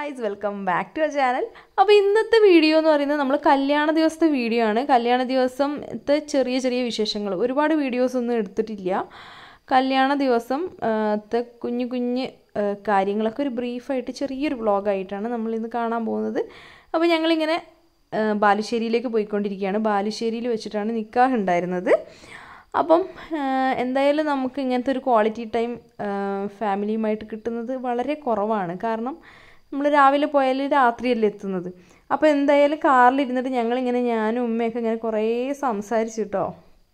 Guys welcome back to a channel അപ്പോൾ ഇന്നത്തെ video എന്ന് പറയുന്നത് നമ്മൾ കല്യാണ ദിവസത്തെ വീഡിയോ ആണ് കല്യാണ ദിവസത്തെ ചെറിയ ചെറിയ വിശേഷങ്ങൾ ഒരുപാട് വീഡിയോസ് ഒന്നും എടുത്തിട്ടില്ല കല്യാണ ദിവസം ആ, ത്തെ കുഞ്ഞു കുഞ്ഞ് ആ, കാര്യങ്ങളൊക്കെ ഒരു ബ്രീഫായിട്ട് ചെറിയൊരു വ്ളോഗായിട്ടാണ് നമ്മൾ ഇന്ന് കാണാൻ പോകുന്നത് അപ്പോൾ ഞങ്ങളിങ്ങനെ ആ, ബാലുശ്ശേരിയിലേക്ക് പോയിക്കൊണ്ടിരിക്കുകയാണ് ബാലുശ്ശേരിയിൽ വെച്ചിട്ടാണ് നിക്കാഹ് ഉണ്ടായിരുന്നത് അപ്പം ആ, എന്തായാലും നമുക്ക് ഇങ്ങനത്തെ ഒരു ക്വാളിറ്റി ടൈം ഫാമിലിയുമായിട്ട് കിട്ടുന്നത് വളരെ കുറവാണ് കാരണം നമ്മൾ രാവിലെ പോയാൽ രാത്രിയല്ലേ എത്തുന്നത് അപ്പോൾ എന്തായാലും കാറിലിരുന്നിട്ട് ഞങ്ങളിങ്ങനെ ഞാനും ഉമ്മയൊക്കെ ഇങ്ങനെ കുറേ സംസാരിച്ചു കേട്ടോ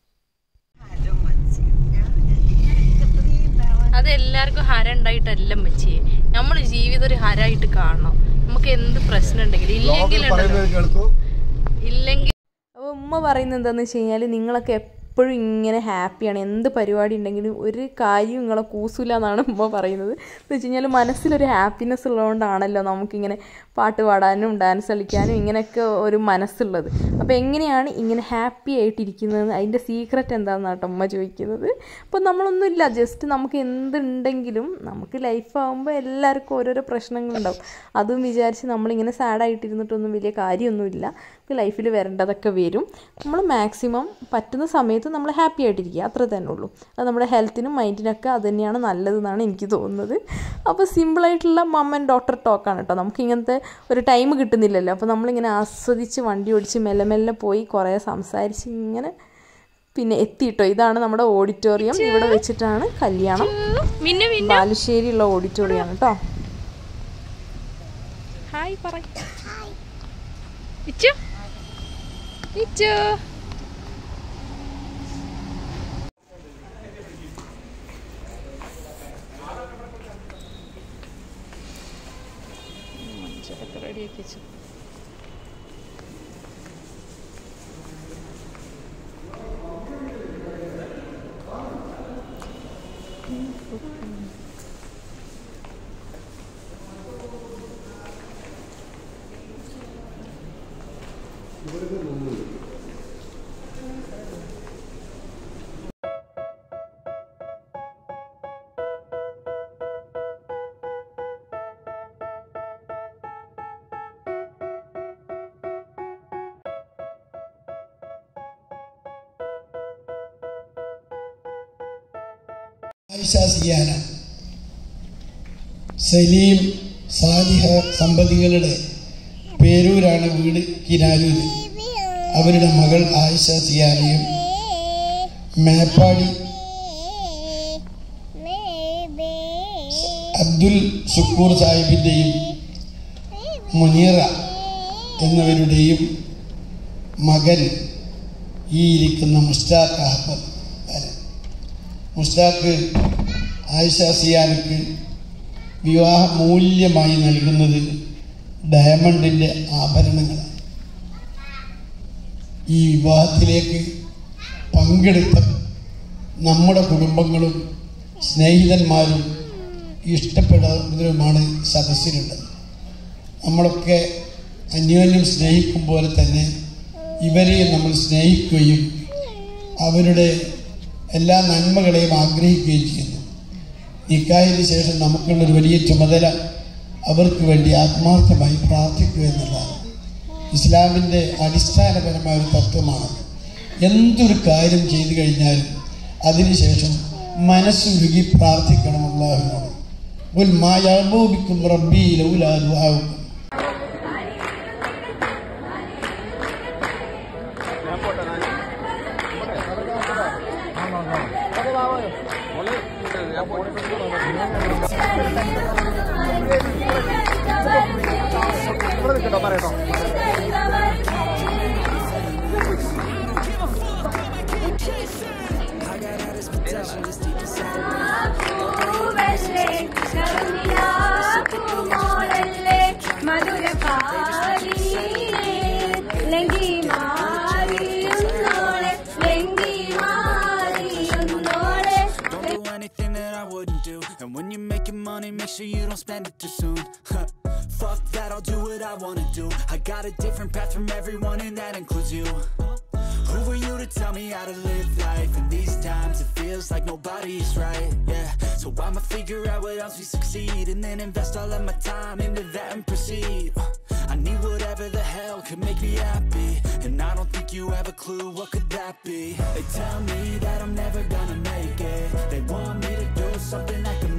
അത് എല്ലാവർക്കും ഹരം ഉണ്ടായിട്ടല്ല മച്ചിയെ നമ്മൾ ജീവിതം ഒരു ഹരായിട്ട് കാണണം നമുക്ക് എന്ത് പ്രശ്നം ഉണ്ടെങ്കിലും ഇല്ലെങ്കിൽ ഉണ്ടല്ലോ, ഇല്ലെങ്കിൽ അപ്പോൾ ഉമ്മ പറയുന്നത് എന്താണെന്ന് വെച്ച് കഴിഞ്ഞാൽ നിങ്ങളൊക്കെ എപ്പോഴും ഇങ്ങനെ ഹാപ്പിയാണ് എന്ത് പരിപാടി ഉണ്ടെങ്കിലും ഒരു കാര്യം നിങ്ങളെ കൂസില്ല എന്നാണ് ഉമ്മ പറയുന്നത് എന്ന് വെച്ച് കഴിഞ്ഞാൽ മനസ്സിലൊരു ഹാപ്പിനെസ് ഉള്ളതുകൊണ്ടാണല്ലോ നമുക്കിങ്ങനെ പാട്ട് പാടാനും ഡാൻസ് കളിക്കാനും ഇങ്ങനെയൊക്കെ ഒരു മനസ്സുള്ളത് അപ്പോൾ എങ്ങനെയാണ് ഇങ്ങനെ ഹാപ്പി ആയിട്ടിരിക്കുന്നത് അതിൻ്റെ സീക്രട്ട് എന്താണെന്നാണ് കേട്ടോ ഉമ്മ ചോദിക്കുന്നത് അപ്പോൾ നമ്മളൊന്നുമില്ല ജസ്റ്റ് നമുക്ക് എന്തുണ്ടെങ്കിലും നമുക്ക് ലൈഫാകുമ്പോൾ എല്ലാവർക്കും ഓരോരോ പ്രശ്നങ്ങളുണ്ടാവും അതും വിചാരിച്ച് നമ്മളിങ്ങനെ സാഡായിട്ടിരുന്നിട്ടൊന്നും വലിയ കാര്യമൊന്നുമില്ല നമുക്ക് ലൈഫിൽ വരേണ്ടതൊക്കെ വരും നമ്മൾ മാക്സിമം പറ്റുന്ന സമയത്ത് നമ്മൾ ഹാപ്പി ആയിട്ടിരിക്കുക അത്ര തന്നെ ഉള്ളൂ അത് നമ്മുടെ ഹെൽത്തിനും മൈൻഡിനൊക്കെ അത് തന്നെയാണ് നല്ലതെന്നാണ് എനിക്ക് തോന്നുന്നത് അപ്പോൾ സിമ്പിളായിട്ടുള്ള മമ്മ ആൻഡ് ഡോക്ടർ ടോക്കാണ് കേട്ടോ നമുക്ക് ഇങ്ങനത്തെ ഒരു ടൈം കിട്ടുന്നില്ലല്ലോ അപ്പോൾ നമ്മളിങ്ങനെ ആസ്വദിച്ച് വണ്ടി ഓടിച്ച് മെല്ലെ മെല്ലെ പോയി കുറേ സംസാരിച്ച് ഇങ്ങനെ പിന്നെ എത്തിയിട്ടോ ഇതാണ് നമ്മുടെ ഓഡിറ്റോറിയം ഇവിടെ വെച്ചിട്ടാണ് കല്യാണം മിന്നു മിന്നു ബാലുശ്ശേരിയുള്ള ഓഡിറ്റോറിയമാണ് കേട്ടോ ഹായ് പറ ഇച്ചു ഇച്ചു റെഡിയാക്കി വെച്ചു ആയിഷ സിയാന സലീം സാലിഹ സമ്പതികളുടെ പേരൂരാണ് വീട് കിനാരൂര് അവരുടെ മകൾ ആയിഷ സിയാനയും മേപ്പാടി അബ്ദുൽ സുക്കൂർ സാഹിബിൻ്റെയും മുനീറ എന്നിവരുടെയും മകൻ ഈ ഇരിക്കുന്ന മുസ്താഖ് അഹമ്മദ് വരൻ മുസ്താഖ് ആയിഷ സിയാനക്ക് വിവാഹ മൂല്യമായി നൽകുന്നത് ഡയമണ്ടിൻ്റെ ആഭരണങ്ങളാണ് ഈ വിവാഹത്തിലേക്ക് പങ്കെടുത്ത നമ്മുടെ കുടുംബങ്ങളും സ്നേഹിതന്മാരും ഇഷ്ടപ്പെടുന്നവരുമാണ് സദസ്സിലുള്ളത് നമ്മളൊക്കെ അന്യോന്യം സ്നേഹിക്കും പോലെ തന്നെ ഇവരെയും നമ്മൾ സ്നേഹിക്കുകയും അവരുടെ എല്ലാ നന്മകളെയും ആഗ്രഹിക്കുകയും ചെയ്യുന്നു നിക്കാഹിന് ശേഷം നമുക്കുള്ളൊരു വലിയ ചുമതല അവർക്ക് വേണ്ടി ആത്മാർത്ഥമായി പ്രാർത്ഥിക്കുക എന്നുള്ളതാണ് ഇസ്ലാമിൻ്റെ അടിസ്ഥാനപരമായ ഒരു തത്വമാണ് എന്തൊരു കാര്യം ചെയ്തു കഴിഞ്ഞാലും അതിനുശേഷം മനസ്സുരുകി പ്രാർത്ഥിക്കണം അള്ളാഹുവിനോട് ഉൽ മായാബോബിക്കും റബ്ബി ലൗലാ ദുആഉക്കും മധുര ലങ്കി മാറിയുന്നോളെ ലങ്കി മാറിയുന്നോളെ Don't do anything that I wouldn't do. And when you're making money, make sure you don't spend it too soon. Fuck that, I'll do what I wanna do. I got a different path from everyone, and that includes you. Who are you to tell me how to live life? In these times, it feels like nobody's right. Yeah, so I'ma figure out what else we succeed and then invest all of my time into that and proceed. Uh, I need whatever the hell could make me happy, and I don't think you have a clue what could that be. They tell me that I'm never gonna make it. They want me to do something that could